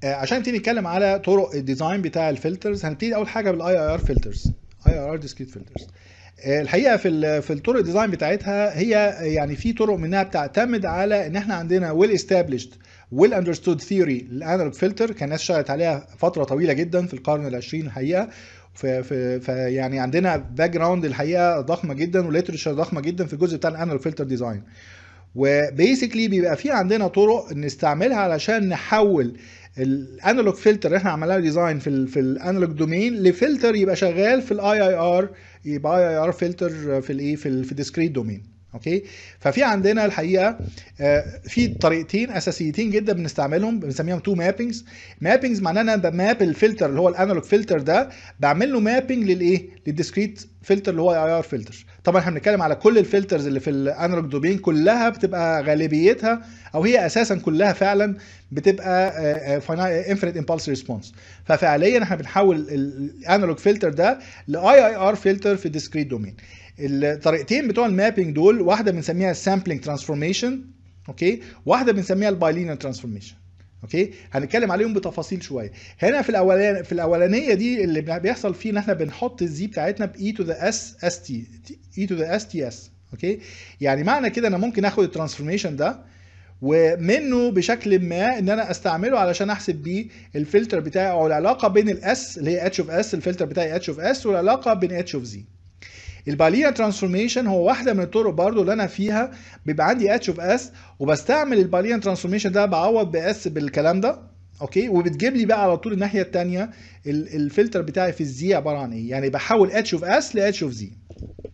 آه، عشان نبتدي نتكلم على طرق الديزاين بتاع الفلترز هنبتدي اول حاجه بالاي اي ار فلترز اي ار ديسكريت فلترز الحقيقه في ال- في الطرق الديزاين بتاعتها هي يعني في طرق منها بتعتمد على ان احنا عندنا ويل استابليشد ويل اندرستود ثيوري للانالوج فلتر كان الناس اشتغلت عليها فتره طويله جدا في القرن العشرين الحقيقه ف- ف- فيعني عندنا باك جراوند الحقيقه ضخمه جدا وليترشر ضخمه جدا في الجزء بتاع الانالوج فلتر ديزاين وبيسكلي بيبقى في عندنا طرق نستعملها علشان نحول الانالوج فلتر اللي احنا عملناه ديزاين في ال في الانالوج دومين لفلتر يبقى شغال في الاي اي ار يبقى اي اي ار فلتر في الايه في ال في الديسكريت دومين اوكي ففي عندنا الحقيقه آه، في طريقتين اساسيتين جدا بنستعملهم بنسميهم تو مابينجز مابينجز معناه ان انا بماب الفلتر اللي هو الانالوج فلتر ده بعمل له مابينج للايه للديسكريت فلتر اللي هو اي ار فلتر طبعا احنا بنتكلم على كل الفلترز اللي في الانالوج دومين كلها بتبقى غالبيتها او هي اساسا كلها فعلا بتبقى انفينيت امبulse ريسبونس ففعليا احنا بنحول الانالوج فلتر ده لاي اي ار فلتر في الديسكريت دومين الطريقتين بتوع المابينج دول واحده بنسميها السامبلينج ترانسفورميشن اوكي واحده بنسميها البايلينير ترانسفورميشن اوكي هنتكلم عليهم بتفاصيل شويه هنا في الاولانيه في الاولانيه دي اللي بيحصل فيه ان احنا بنحط الزي بتاعتنا باي تو ذا اس اس تي اي تو ذا اس تي اس اوكي يعني معنى كده انا ممكن اخد الترانسفورميشن ده ومنه بشكل ما ان انا استعمله علشان احسب بيه الفلتر بتاعي او العلاقه بين الاس اللي هي اتش اوف اس الفلتر بتاعي اتش اوف اس والعلاقه بين اتش اوف زي البالينا ترانسفورميشن هو واحده من الطرق برضو اللي انا فيها بيبقى عندي اتش اوف اس وبستعمل البالينا ترانسفورميشن ده بعوض باس بالكلام ده اوكي وبتجيب لي بقى على طول الناحيه الثانيه الفلتر بتاعي في الزي عباره عن ايه يعني بحول اتش اوف اس لاتش اوف زي